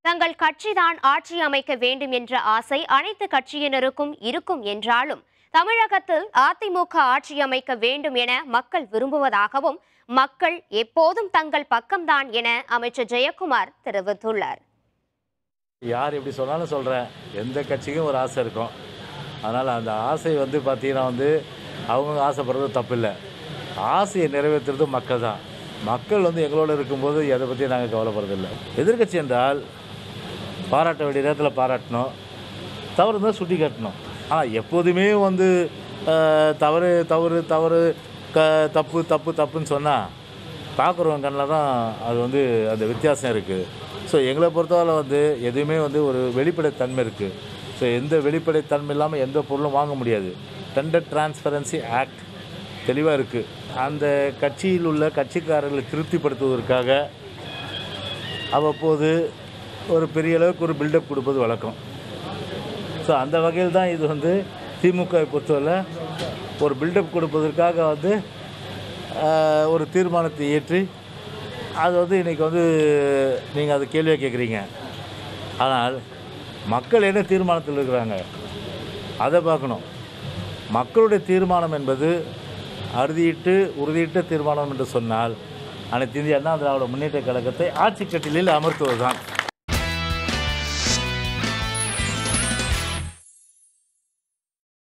தங்கள் கட்சிதான் ஆட்சி அமைக்க வேண்டும் என்ற ஆசை அனைத்து கட்சியினருக்கும் இருக்கும் என்றாலும் தமிழகத்தில் அதிமுக ஆட்சி அமைக்க வேண்டும் என மக்கள் விரும்புவதாகவும் மக்கள் எப்போதும் தங்கள் பக்கம்தான் என அமைச்சர் ஜெயக்குமார் தெரிவித்துள்ளார் யார் எப்படி சொன்னாலும் சொல்கிறேன் எந்த கட்சிக்கும் ஒரு ஆசை இருக்கும் அதனால் அந்த ஆசை வந்து பார்த்தீங்கன்னா வந்து அவங்க ஆசைப்படுறது தப்பில்லை ஆசையை நிறைவேற்றுறது மக்கள் தான் மக்கள் வந்து எங்களோட இருக்கும்போது எதை பற்றி நாங்கள் கவலைப்படுறதில்லை எதிர்க்கட்சி என்றால் பாராட்ட வேண்டிய நேரத்தில் பாராட்டணும் தவறு இருந்தால் சுட்டி காட்டணும் ஆனால் எப்போதுமே வந்து அஹ், தவறு தவறு தவறு க தப்பு தப்பு தப்புன்னு சொன்னால் பார்க்குறவங்க கண்ணில் தான் அது வந்து அந்த வித்தியாசம் இருக்குது ஸோ எங்களை பொறுத்தவரை வந்து எதுவுமே வந்து ஒரு வெளிப்படைத்தன்மை இருக்குது ஸோ எந்த வெளிப்படைத்தன்மை இல்லாமல் எந்த பொருளும் வாங்க முடியாது டெண்டர் டிரான்ஸ்பரன்சி ஆக்ட் தெளிவாக இருக்குது அந்த கட்சியில் உள்ள கட்சிக்காரர்களை திருப்திப்படுத்துவதற்காக அவ்வப்போது ஒரு பெரிய அளவுக்கு ஒரு பில்டப் கொடுப்பது வழக்கம் ஸோ அந்த வகையில் தான் இது வந்து திமுகவை பொறுத்தவரை ஒரு பில்டப் கொடுப்பதற்காக வந்து ஆஹ், ஒரு தீர்மானத்தை ஏற்றி அது வந்து இன்றைக்கி வந்து நீங்கள் அது கேள்வியாக கேட்குறீங்க ஆனால் மக்கள் என்ன தீர்மானத்தில் இருக்கிறாங்க அதை பார்க்கணும் மக்களுடைய தீர்மானம் என்பது அறுதியிட்டு உறுதியிட்ட தீர்மானம் என்று சொன்னால் அனைத்து இந்திய அண்ணா திராவிட முன்னேற்ற கழகத்தை ஆட்சி கட்டிலில் அமர்த்துவது தான்